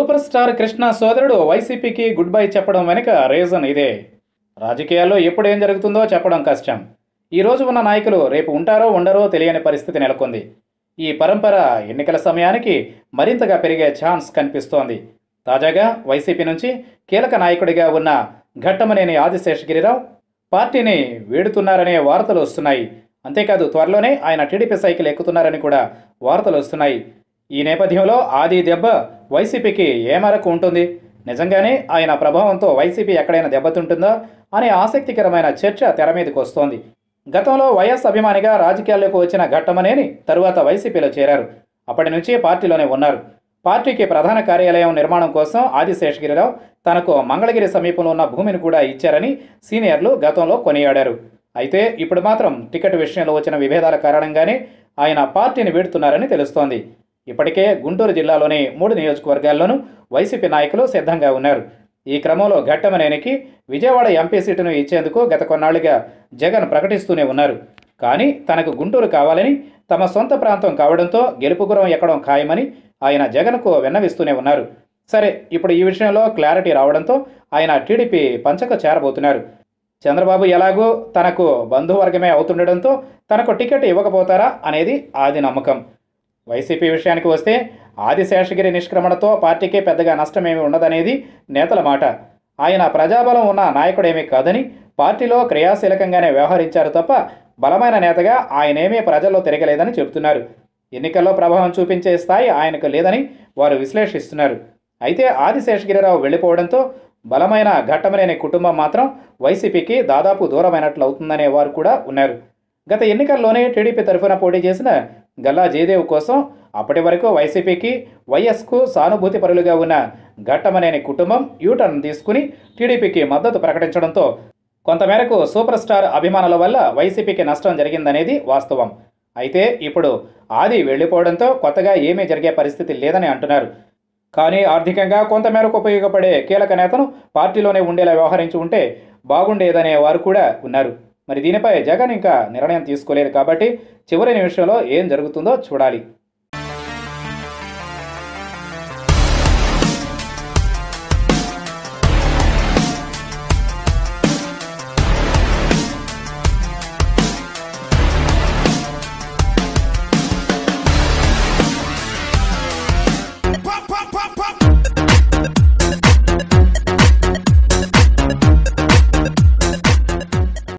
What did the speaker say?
super star Krishna సోదరుడు వైసీపీకి good bye చెప్పడం వెనుక రీజన్ ఇదే రాజకీయాల్లో ఎప్పుడు ఏం జరుగుతుందో చెప్పడం కష్టం ఈ రోజు ఉన్న నాయకులు రేపు ఉంటారో ఉండరో తెలియని పరిస్థితి నెలకొంది ఈ పరంపర ఎన్నికల సమయానికి మరింతగా పెరిగే ఛాన్స్ కనిపిస్తోంది తాజాగా వైసీపీ నుంచి కీలక నాయకుడిగా ఉన్న ఘట్టమనేని ఆదిశేషగిరిరావు పార్టీని వీడుతున్నారనే వార్తలు వస్తున్నాయి అంతేకాదు త్వరలోనే ఆయన టీడీపీ సైకిల్ ఎక్కుతున్నారని కూడా వార్తలు వస్తున్నాయి ఈ నేపథ్యంలో ఆది దెబ్బ వైసీపీకి ఏ మేరకు ఉంటుంది నిజంగానే ఆయన ప్రభావంతో వైసీపీ ఎక్కడైనా దెబ్బతింటుందా అనే ఆసక్తికరమైన చర్చ తెర మీదకి వస్తోంది గతంలో వైఎస్ అభిమానిగా రాజకీయాల్లోకి వచ్చిన ఘట్టమనేని తరువాత వైసీపీలో చేరారు అప్పటి నుంచి పార్టీలోనే ఉన్నారు పార్టీకి ప్రధాన కార్యాలయం నిర్మాణం కోసం ఆదిశేషగిరిరావు తనకు మంగళగిరి సమీపంలో ఉన్న భూమిని కూడా ఇచ్చారని సీనియర్లు గతంలో కొనియాడారు అయితే ఇప్పుడు మాత్రం టికెట్ విషయంలో వచ్చిన విభేదాల కారణంగానే ఆయన పార్టీని వీడుతున్నారని తెలుస్తోంది ఇప్పటికే గుంటూరు జిల్లాలోని మూడు నియోజకవర్గాల్లోనూ వైసీపీ నాయకులు సిద్ధంగా ఉన్నారు ఈ క్రమంలో ఘట్టమనేనికి విజయవాడ ఎంపీ సీటును ఇచ్చేందుకు గత కొన్నాళ్లుగా జగన్ ప్రకటిస్తూనే ఉన్నారు కానీ తనకు గుంటూరు కావాలని తమ సొంత ప్రాంతం కావడంతో గెలుపు గురం ఎక్కడం ఖాయమని ఆయన జగన్కు విన్నవిస్తూనే ఉన్నారు సరే ఇప్పుడు ఈ విషయంలో క్లారిటీ రావడంతో ఆయన టీడీపీ పంచకు చేరబోతున్నారు చంద్రబాబు ఎలాగో తనకు బంధువర్గమే అవుతుండడంతో తనకు టికెట్ ఇవ్వకపోతారా అనేది ఆది నమ్మకం వైసీపీ విషయానికి వస్తే ఆదిశేషగిరి నిష్క్రమణతో పార్టీకి పెద్దగా నష్టమేమీ ఉండదనేది నేతల మాట ఆయన ప్రజాబలం ఉన్న నాయకుడేమీ కాదని పార్టీలో క్రియాశీలకంగానే వ్యవహరించారు తప్ప బలమైన నేతగా ఆయనేమీ ప్రజల్లో తిరగలేదని చెబుతున్నారు ఎన్నికల్లో ప్రభావం చూపించే స్థాయి ఆయనకు లేదని వారు విశ్లేషిస్తున్నారు అయితే ఆదిశేషగిరిరావు వెళ్ళిపోవడంతో బలమైన ఘట్టమనేని కుటుంబం మాత్రం వైసీపీకి దాదాపు దూరమైనట్లు అవుతుందనే వారు కూడా ఉన్నారు గత ఎన్నికల్లోనే టీడీపీ తరఫున పోటీ చేసిన గల్లా జయదేవ్ కోసం అప్పటి వరకు వైసీపీకి వైఎస్కు సానుభూతి పరులుగా ఉన్న ఘట్టమనేని కుటుంబం యూటర్న్ తీసుకుని టీడీపీకి మద్దతు ప్రకటించడంతో కొంతమేరకు సూపర్ స్టార్ అభిమానుల వల్ల వైసీపీకి నష్టం జరిగిందనేది వాస్తవం అయితే ఇప్పుడు ఆది వెళ్ళిపోవడంతో కొత్తగా ఏమీ జరిగే పరిస్థితి లేదని అంటున్నారు కానీ ఆర్థికంగా కొంతమేరకు ఉపయోగపడే కీలక నేతను పార్టీలోనే ఉండేలా వ్యవహరించి ఉంటే బాగుండేదనే వారు కూడా ఉన్నారు మరి దీనిపై జగన్ ఇంకా నిర్ణయం తీసుకోలేదు కాబట్టి చివరి నిమిషంలో ఏం జరుగుతుందో చూడాలి